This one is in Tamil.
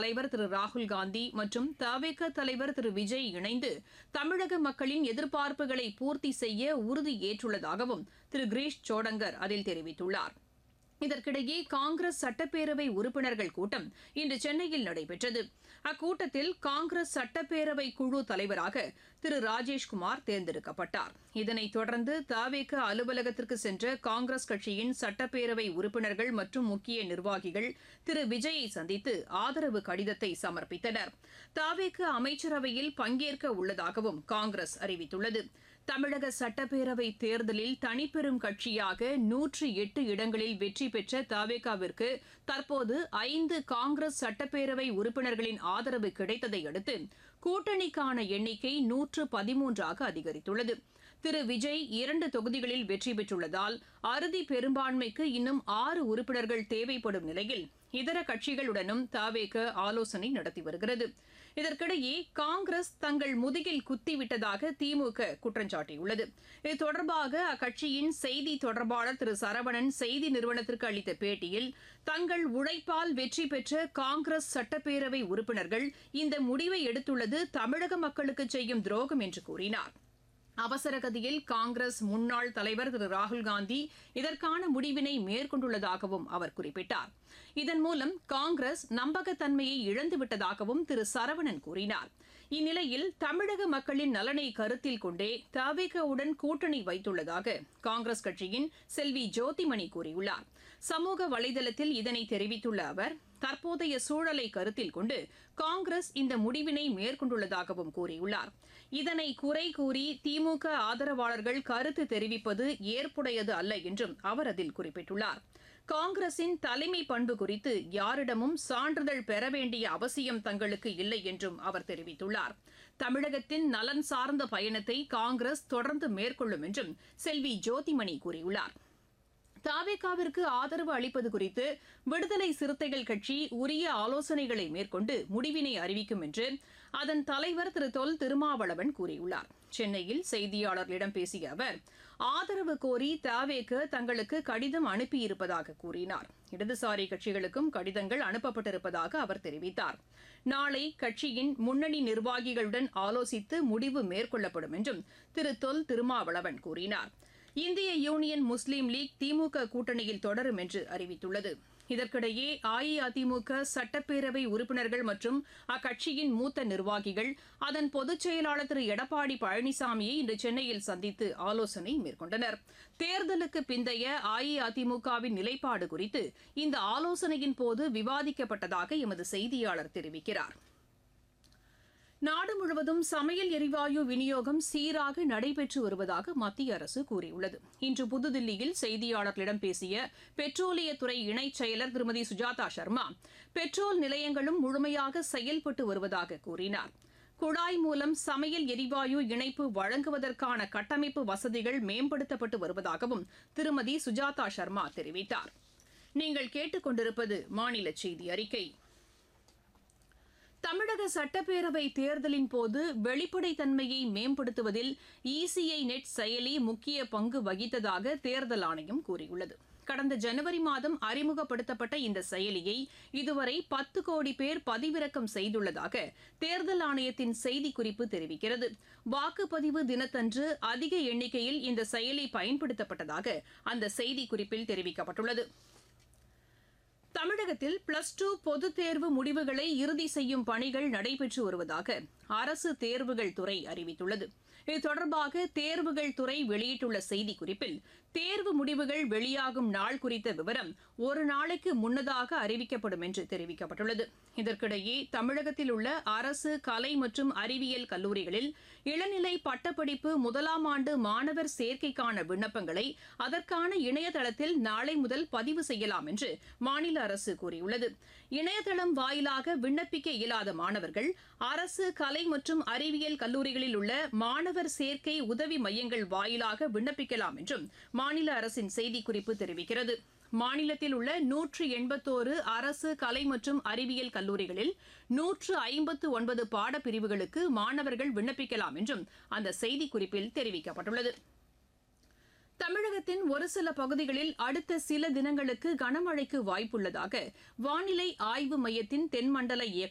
தலைவர் திரு ராகுல் காந்தி மற்றும் தவேக தலைவர் திரு விஜய் இணைந்து தமிழக மக்களின் எதிர்பார்ப்புகளை பூர்த்தி செய்ய உறுதி ஏற்றுள்ளதாகவும் திரு கிரீஷ் சோடங்கர் அதில் தெரிவித்துள்ளார் இதற்கிடையே காங்கிரஸ் சட்டப்பேரவை உறுப்பினர்கள் கூட்டம் இன்று சென்னையில் நடைபெற்றது அக்கூட்டத்தில் காங்கிரஸ் சட்டப்பேரவை குழு தலைவராக திரு ராஜேஷ்குமார் தேர்ந்தெடுக்கப்பட்டார் இதனைத் தொடர்ந்து தாவேக அலுவலகத்திற்கு சென்ற காங்கிரஸ் கட்சியின் சட்டப்பேரவை உறுப்பினர்கள் மற்றும் முக்கிய நிர்வாகிகள் திரு விஜயை சந்தித்து ஆதரவு கடிதத்தை சமர்ப்பித்தனர் தாவேக அமைச்சரவையில் பங்கேற்க உள்ளதாகவும் காங்கிரஸ் அறிவித்துள்ளது தமிழக சட்டப்பேரவை தேர்தலில் தனிப்பெரும் கட்சியாக நூற்றி எட்டு இடங்களில் வெற்றி பெற்ற தவேகாவிற்கு தற்போது ஐந்து காங்கிரஸ் சட்டப்பேரவை உறுப்பினர்களின் ஆதரவு கிடைத்ததை அடுத்து கூட்டணிக்கான எண்ணிக்கை நூற்று பதிமூன்றாக அதிகரித்துள்ளது திரு விஜய் இரண்டு தொகுதிகளில் வெற்றி பெற்றுள்ளதால் அறுதி பெரும்பான்மைக்கு இன்னும் ஆறு உறுப்பினர்கள் தேவைப்படும் நிலையில் இதர கட்சிகளுடனும் தாவேக ஆலோசனை நடத்தி வருகிறது இதற்கிடையே காங்கிரஸ் தங்கள் முதுகில் குத்திவிட்டதாக திமுக குற்றம் சாட்டியுள்ளது இது தொடர்பாக அக்கட்சியின் செய்தி தொடர்பாளர் திரு சரவணன் செய்தி நிறுவனத்திற்கு அளித்த பேட்டியில் தங்கள் உழைப்பால் வெற்றி பெற்ற காங்கிரஸ் சட்டப்பேரவை உறுப்பினர்கள் இந்த முடிவை எடுத்துள்ளது தமிழக மக்களுக்கு செய்யும் துரோகம் என்று கூறினார் அவசரகதியில் காங்கிரஸ் முன்னாள் தலைவர் திரு ராகுல்காந்தி இதற்கான முடிவினை மேற்கொண்டுள்ளதாகவும் அவர் குறிப்பிட்டார் இதன் மூலம் காங்கிரஸ் நம்பகத்தன்மையை இழந்துவிட்டதாகவும் திரு சரவணன் கூறினார் இந்நிலையில் தமிழக மக்களின் நலனை கருத்தில் கொண்டே தவிகவுடன் கூட்டணி வைத்துள்ளதாக காங்கிரஸ் கட்சியின் செல்வி ஜோதிமணி கூறியுள்ளார் சமூக வலைதளத்தில் இதனை தெரிவித்துள்ள அவர் தற்போதைய சூழலை கருத்தில் கொண்டு காங்கிரஸ் இந்த முடிவினை மேற்கொண்டுள்ளதாகவும் கூறியுள்ளார் இதனை குறை கூறி திமுக ஆதரவாளர்கள் கருத்து தெரிவிப்பது ஏற்புடையது அல்ல என்றும் அவர் அதில் குறிப்பிட்டுள்ளார் காங்கிரசின் தலைமை பண்பு குறித்து யாரிடமும் சான்றிதழ் பெற வேண்டிய அவசியம் தங்களுக்கு இல்லை என்றும் அவர் தெரிவித்துள்ளார் தமிழகத்தின் நலன் சார்ந்த பயணத்தை காங்கிரஸ் தொடர்ந்து மேற்கொள்ளும் என்றும் செல்வி ஜோதிமணி கூறியுள்ளார் தாவேகாவிற்கு ஆதரவு அளிப்பது குறித்து விடுதலை சிறுத்தைகள் கட்சி உரிய ஆலோசனைகளை மேற்கொண்டு முடிவினை அறிவிக்கும் என்று அதன் தலைவர் திரு தொல் திருமாவளவன் கூறியுள்ளார் சென்னையில் செய்தியாளர்களிடம் பேசிய அவர் ஆதரவு கோரி தாவேக்கு தங்களுக்கு கடிதம் அனுப்பியிருப்பதாக கூறினார் இடதுசாரி கட்சிகளுக்கும் கடிதங்கள் அனுப்பப்பட்டிருப்பதாக அவர் தெரிவித்தார் நாளை கட்சியின் முன்னணி நிர்வாகிகளுடன் ஆலோசித்து முடிவு மேற்கொள்ளப்படும் என்றும் திரு தொல் திருமாவளவன் கூறினார் இந்திய யூனியன் முஸ்லீம் லீக் திமுக கூட்டணியில் தொடரும் என்று அறிவித்துள்ளது இதற்கிடையே அஇஅதிமுக சட்டப்பேரவை உறுப்பினர்கள் மற்றும் அக்கட்சியின் மூத்த நிர்வாகிகள் அதன் பொதுச் செயலாளர் திரு எடப்பாடி பழனிசாமியை இன்று சென்னையில் சந்தித்து ஆலோசனை மேற்கொண்டனர் தேர்தலுக்கு பிந்தைய அஇஅதிமுகவின் நிலைப்பாடு குறித்து இந்த ஆலோசனையின் போது விவாதிக்கப்பட்டதாக எமது செய்தியாளர் தெரிவிக்கிறார் நாடு முழுவதும் சமையல் எரிவாயு விநியோகம் சீராக நடைபெற்று வருவதாக மத்திய அரசு கூறியுள்ளது இன்று புதுதில்லியில் செய்தியாளர்களிடம் பேசிய பெட்ரோலியத்துறை இணைச் செயலர் திருமதி சுஜாதா சர்மா பெட்ரோல் நிலையங்களும் முழுமையாக செயல்பட்டு வருவதாக கூறினார் குழாய் மூலம் சமையல் எரிவாயு இணைப்பு வழங்குவதற்கான கட்டமைப்பு வசதிகள் மேம்படுத்தப்பட்டு வருவதாகவும் திருமதி சுஜாதா சர்மா தெரிவித்தார் நீங்கள் கேட்டுக்கொண்டிருப்பது மாநில செய்தி அறிக்கை தமிழக சட்டப்பேரவை தேர்தலின் போது வெளிப்படைத்தன்மையை மேம்படுத்துவதில் இசிஐ நெட் செயலி முக்கிய பங்கு வகித்ததாக தேர்தல் ஆணையம் கூறியுள்ளது கடந்த ஜனவரி மாதம் அறிமுகப்படுத்தப்பட்ட இந்த செயலியை இதுவரை பத்து கோடி பேர் பதிவிறக்கம் செய்துள்ளதாக தேர்தல் ஆணையத்தின் செய்திக்குறிப்பு தெரிவிக்கிறது வாக்குப்பதிவு தினத்தன்று அதிக எண்ணிக்கையில் இந்த செயலி பயன்படுத்தப்பட்டதாக அந்த செய்திக்குறிப்பில் தெரிவிக்கப்பட்டுள்ளது தமிழகத்தில் பிளஸ் டூ பொதுத் தேர்வு முடிவுகளை இறுதி செய்யும் பணிகள் நடைபெற்று வருவதாக அரசு தேர்வுகள் துறை அறிவித்துள்ளது இது தொடர்பாக தேர்வுகள் துறை வெளியிட்டுள்ள செய்திக்குறிப்பில் தேர்வு முடிவுகள் வெளியாகும் நாள் குறித்த விவரம் ஒரு நாளைக்கு முன்னதாக அறிவிக்கப்படும் என்று தெரிவிக்கப்பட்டுள்ளது இதற்கிடையே தமிழகத்தில் உள்ள அரசு கலை மற்றும் அறிவியல் கல்லூரிகளில் இளநிலை பட்டப்படிப்பு முதலாம் ஆண்டு மாணவர் சேர்க்கைக்கான விண்ணப்பங்களை அதற்கான இணையதளத்தில் நாளை முதல் பதிவு செய்யலாம் என்று மாநில அரசு கூறியுள்ளது இணையதளம் வாயிலாக விண்ணப்பிக்க இயலாத மாணவர்கள் அரசு கலை மற்றும் அறிவியல் கல்லூரிகளில் உள்ள மாணவர் சேர்க்கை உதவி மையங்கள் வாயிலாக விண்ணப்பிக்கலாம் என்றும் மாநில அரசின் செய்திக்குறிப்பு தெரிவிக்கிறது மாநிலத்தில் உள்ள நூற்று எண்பத்தோரு அரசு கலை மற்றும் அறிவியல் கல்லூரிகளில் நூற்று ஐம்பத்து ஒன்பது பாடப்பிரிவுகளுக்கு மாணவர்கள் விண்ணப்பிக்கலாம் என்றும் அந்த செய்திக்குறிப்பில் தெரிவிக்கப்பட்டுள்ளது தமிழகத்தின் ஒரு சில பகுதிகளில் அடுத்த சில தினங்களுக்கு கனமழைக்கு வாய்ப்புள்ளதாக வானிலை ஆய்வு மையத்தின் தென்மண்டல இயக்குநர்